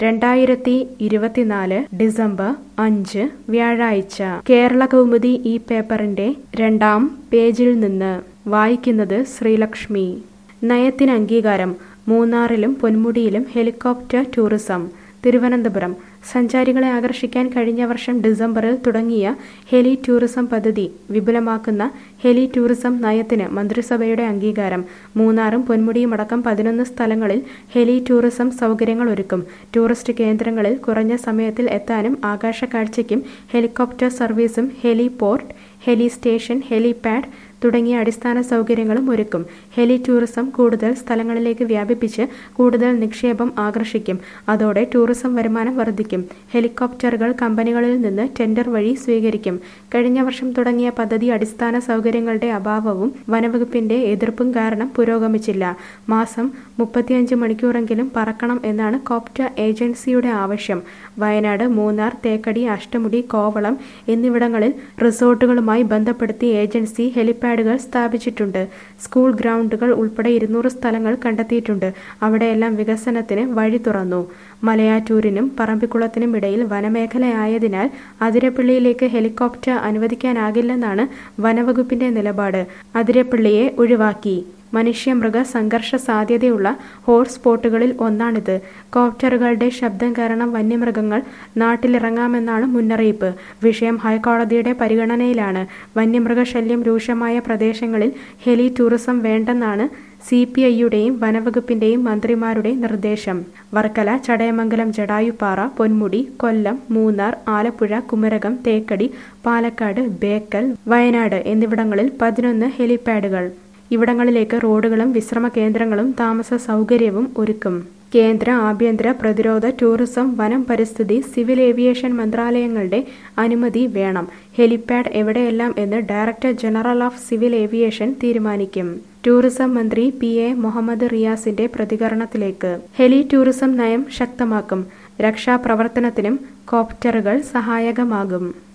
രണ്ടായിരത്തി ഇരുപത്തിനാല് ഡിസംബർ അഞ്ച് വ്യാഴാഴ്ച കേരള കൗമുദി ഈ പേപ്പറിന്റെ രണ്ടാം പേജിൽ നിന്ന് വായിക്കുന്നത് ശ്രീലക്ഷ്മി നയത്തിന് അംഗീകാരം മൂന്നാറിലും പൊന്മുടിയിലും ഹെലികോപ്റ്റർ ടൂറിസം തിരുവനന്തപുരം സഞ്ചാരികളെ ആകർഷിക്കാൻ കഴിഞ്ഞ വർഷം ഡിസംബറിൽ തുടങ്ങിയ ഹെലി ടൂറിസം പദ്ധതി വിപുലമാക്കുന്ന ഹെലി ടൂറിസം നയത്തിന് മന്ത്രിസഭയുടെ അംഗീകാരം മൂന്നാറും പൊന്മുടിയും അടക്കം പതിനൊന്ന് സ്ഥലങ്ങളിൽ ഹെലി ടൂറിസം സൗകര്യങ്ങൾ ഒരുക്കും ടൂറിസ്റ്റ് കേന്ദ്രങ്ങളിൽ കുറഞ്ഞ സമയത്തിൽ എത്താനും ആകാശക്കാഴ്ചയ്ക്കും ഹെലികോപ്റ്റർ സർവീസും ഹെലിപോർട്ട് ഹെലി സ്റ്റേഷൻ ഹെലിപാഡ് തുടങ്ങിയ അടിസ്ഥാന സൗകര്യങ്ങളും ഒരുക്കും ഹെലി ടൂറിസം കൂടുതൽ സ്ഥലങ്ങളിലേക്ക് വ്യാപിപ്പിച്ച് കൂടുതൽ നിക്ഷേപം ആകർഷിക്കും അതോടെ ടൂറിസം വരുമാനം വർദ്ധിക്കും ഹെലികോപ്റ്ററുകൾ കമ്പനികളിൽ നിന്ന് ടെൻഡർ വഴി സ്വീകരിക്കും കഴിഞ്ഞ വർഷം തുടങ്ങിയ പദ്ധതി അടിസ്ഥാന സൗകര്യങ്ങളുടെ അഭാവവും വനവകുപ്പിന്റെ എതിർപ്പും കാരണം പുരോഗമിച്ചില്ല മാസം മുപ്പത്തിയഞ്ച് മണിക്കൂറെങ്കിലും പറക്കണം എന്നാണ് കോപ്റ്റർ ഏജൻസിയുടെ ആവശ്യം വയനാട് മൂന്നാർ തേക്കടി അഷ്ടമുടി കോവളം എന്നിവിടങ്ങളിൽ റിസോർട്ടുകളുമായി ബന്ധപ്പെടുത്തി ഏജൻസി ഹെലിപാഡുകൾ സ്ഥാപിച്ചിട്ടുണ്ട് സ്കൂൾ ഗ്രൗണ്ടുകൾ ഉൾപ്പെടെ ഇരുന്നൂറ് സ്ഥലങ്ങൾ കണ്ടെത്തിയിട്ടുണ്ട് അവിടെയെല്ലാം വികസനത്തിന് വഴി തുറന്നു മലയാറ്റൂരിനും പറമ്പിക്കുളത്തിനും ഇടയിൽ വനമേഖലയായതിനാൽ അതിരപ്പള്ളിയിലേക്ക് ഹെലികോപ്റ്റർ അനുവദിക്കാനാകില്ലെന്നാണ് വനവകുപ്പിന്റെ നിലപാട് അതിരപ്പള്ളിയെ ഒഴിവാക്കി മനുഷ്യമൃഗ സംഘർഷ സാധ്യതയുള്ള ഹോട്ട്സ്പോട്ടുകളിൽ ഒന്നാണിത് കോപ്റ്ററുകളുടെ ശബ്ദം കാരണം വന്യമൃഗങ്ങൾ നാട്ടിലിറങ്ങാമെന്നാണ് മുന്നറിയിപ്പ് വിഷയം ഹൈക്കോടതിയുടെ പരിഗണനയിലാണ് വന്യമൃഗശല്യം രൂക്ഷമായ പ്രദേശങ്ങളിൽ ഹെലി ടൂറിസം വേണ്ടെന്നാണ് സി പി ഐയുടെയും വനവകുപ്പിന്റെയും മന്ത്രിമാരുടെ നിർദ്ദേശം വർക്കല ചടയമംഗലം ജടായുപ്പാറ പൊന്മുടി കൊല്ലം മൂന്നാർ ആലപ്പുഴ കുമരകം തേക്കടി പാലക്കാട് ബേക്കൽ വയനാട് എന്നിവിടങ്ങളിൽ പതിനൊന്ന് ഹെലിപാഡുകൾ ഇവിടങ്ങളിലേക്ക് റോഡുകളും വിശ്രമ കേന്ദ്രങ്ങളും താമസ സൗകര്യവും ഒരുക്കും കേന്ദ്ര ആഭ്യന്തര പ്രതിരോധ ടൂറിസം വനം പരിസ്ഥിതി സിവിൽ ഏവിയേഷൻ മന്ത്രാലയങ്ങളുടെ അനുമതി വേണം ഹെലിപാഡ് എവിടെയെല്ലാം എന്ന് director general of civil aviation തീരുമാനിക്കും ടൂറിസം മന്ത്രി പി എ മുഹമ്മദ് റിയാസിന്റെ പ്രതികരണത്തിലേക്ക് ഹെലി ടൂറിസം നയം ശക്തമാക്കും രക്ഷാപ്രവർത്തനത്തിനും കോപ്റ്ററുകൾ സഹായകമാകും